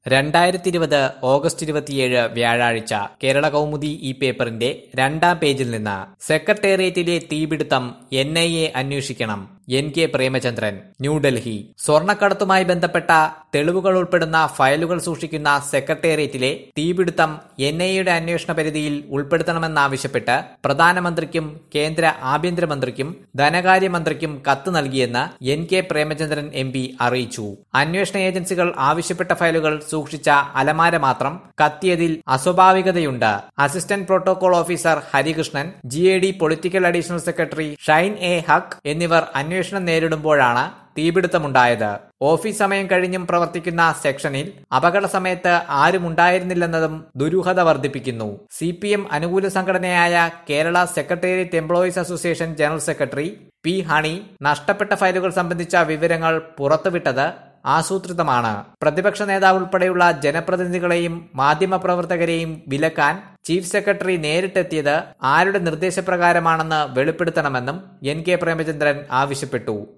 രണ്ടായിരത്തി ഇരുപത് ഓഗസ്റ്റ് ഇരുപത്തിയേഴ് വ്യാഴാഴ്ച കേരള കൗമുദി ഈ പേപ്പറിന്റെ രണ്ടാം പേജിൽ നിന്ന് സെക്രട്ടേറിയറ്റിലെ തീപിടുത്തം എൻ ഐ എ അന്വേഷിക്കണം എൻ കെ പ്രേമചന്ദ്രൻ ന്യൂഡൽഹി സ്വർണ്ണക്കടത്തുമായി ബന്ധപ്പെട്ട തെളിവുകൾ ഉൾപ്പെടുന്ന ഫയലുകൾ സൂക്ഷിക്കുന്ന സെക്രട്ടേറിയറ്റിലെ തീപിടുത്തം എൻ ഐ എയുടെ അന്വേഷണ പരിധിയിൽ ഉൾപ്പെടുത്തണമെന്നാവശ്യപ്പെട്ട് പ്രധാനമന്ത്രിക്കും കേന്ദ്ര ആഭ്യന്തരമന്ത്രിക്കും ധനകാര്യമന്ത്രിക്കും കത്ത് നൽകിയെന്ന് N K Premachandran M P അറിയിച്ചു അന്വേഷണ ഏജൻസികൾ ആവശ്യപ്പെട്ട ഫയലുകൾ സൂക്ഷിച്ച അലമാര മാത്രം കത്തിയതിൽ അസ്വാഭാവികതയുണ്ട് assistant protocol officer Harikrishnan G A D political additional secretary Shine A Haq എന്നിവർ അന്വേഷണം നേരിടുമ്പോഴാണ് തീപിടുത്തമുണ്ടായത് ഓഫീസ് സമയം കഴിഞ്ഞും പ്രവർത്തിക്കുന്ന സെക്ഷനിൽ അപകട സമയത്ത് ആരും ഉണ്ടായിരുന്നില്ലെന്നതും ദുരൂഹത വർദ്ധിപ്പിക്കുന്നു സി പി എം അനുകൂല സംഘടനയായ Kerala Secretariat Employees Association general secretary P Honey നഷ്ടപ്പെട്ട ഫയലുകൾ സംബന്ധിച്ച വിവരങ്ങൾ പുറത്തുവിട്ടത് ആസൂത്രിതമാണ് പ്രതിപക്ഷ നേതാവ് ഉൾപ്പെടെയുള്ള ജനപ്രതിനിധികളെയും മാധ്യമപ്രവർത്തകരെയും വിലക്കാൻ ചീഫ് സെക്രട്ടറി നേരിട്ടെത്തിയത് ആരുടെ നിർദ്ദേശപ്രകാരമാണെന്ന് വെളിപ്പെടുത്തണമെന്നും എൻ കെ പ്രേമചന്ദ്രൻ ആവശ്യപ്പെട്ടു